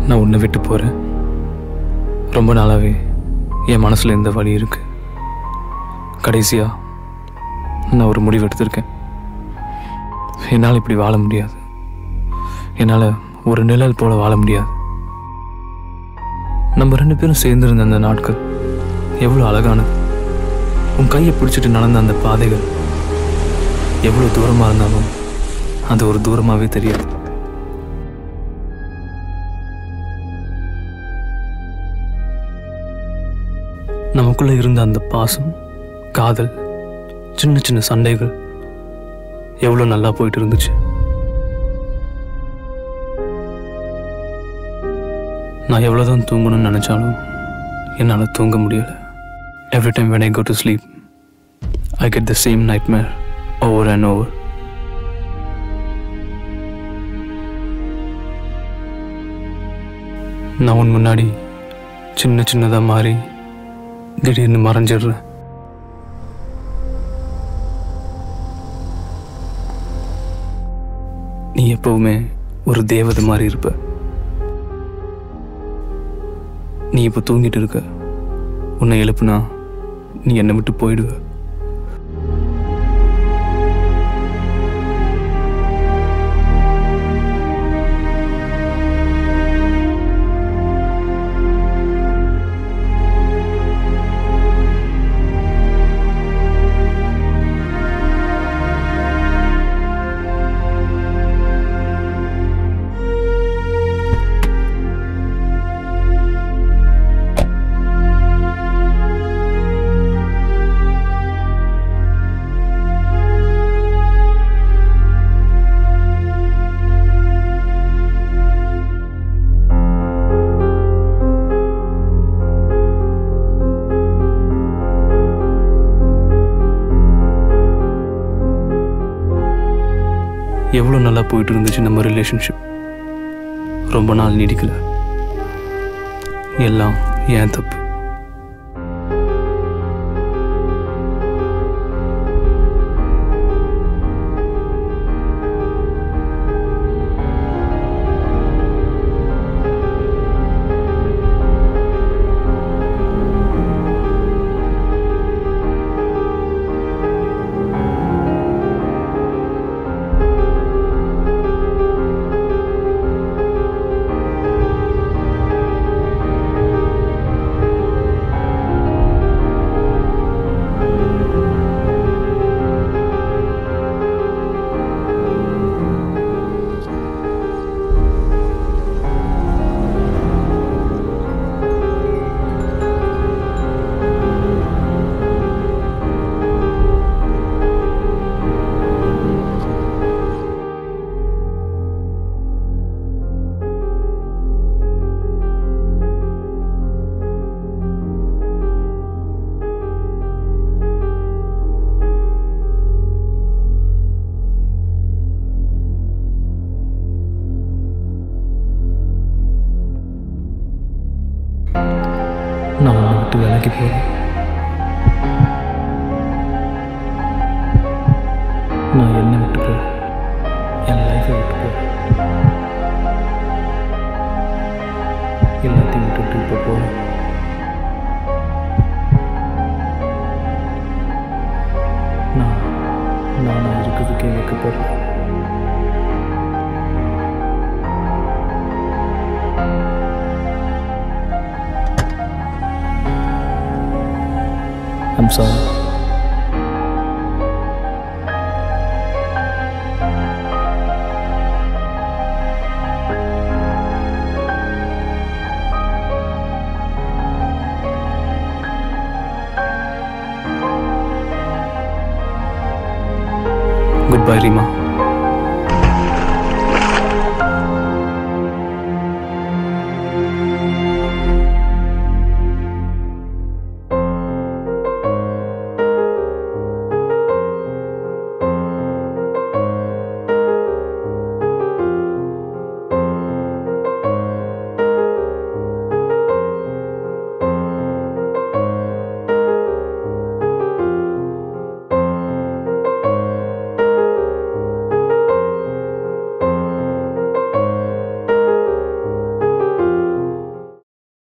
நான் உன்னை விட்டு போகிறேன் ரொம்ப நாளாகவே என் மனசில் இந்த வழி இருக்கு கடைசியாக நான் ஒரு முடிவு எடுத்திருக்கேன் என்னால் இப்படி வாழ முடியாது என்னால் ஒரு நிழல் போல வாழ முடியாது நம்ம ரெண்டு பேரும் சேர்ந்திருந்த அந்த நாட்கள் எவ்வளோ அழகானது உன் கையை பிடிச்சிட்டு நடந்த அந்த பாதைகள் எவ்வளோ தூரமாக இருந்தாலும் அது ஒரு தூரமாகவே தெரியாது நமக்குள்ள இருந்த அந்த பாசம் காதல் சின்ன சின்ன சண்டைகள் எவ்வளோ நல்லா போயிட்டு இருந்துச்சு நான் எவ்வளோதான் தூங்கணும்னு நினச்சாலும் என்னால் தூங்க முடியல every time when I go to sleep I get the same nightmare over and over நான் உன் முன்னாடி சின்ன சின்னதாக மாறி திடீர்னு மறைஞ்சிடுறேன் நீ எப்பவுமே ஒரு தேவதை மாதிரி இருப்ப நீ இப்போ தூங்கிட்டு இருக்க உன்னை எழுப்புனா நீ என்னை விட்டு போயிடுவ எவ்வளோ நல்லா போயிட்டு இருந்துச்சு நம்ம ரிலேஷன்ஷிப் ரொம்ப நாள் நீடிக்கல எல்லாம் ஏன் தப்பு நான் உன்னை விட்டு விலகி போகிறேன் நான் என்னை விட்டு போகிறேன் என் லைஃப்பை விட்டு போகிறேன் எல்லாத்தையும் விட்டுட்டு இப்போ போகிறேன் நான் நானாக இருக்கிறதுக்கே வைக்கப்படுறேன் I'm sorry. Goodbye, Rima.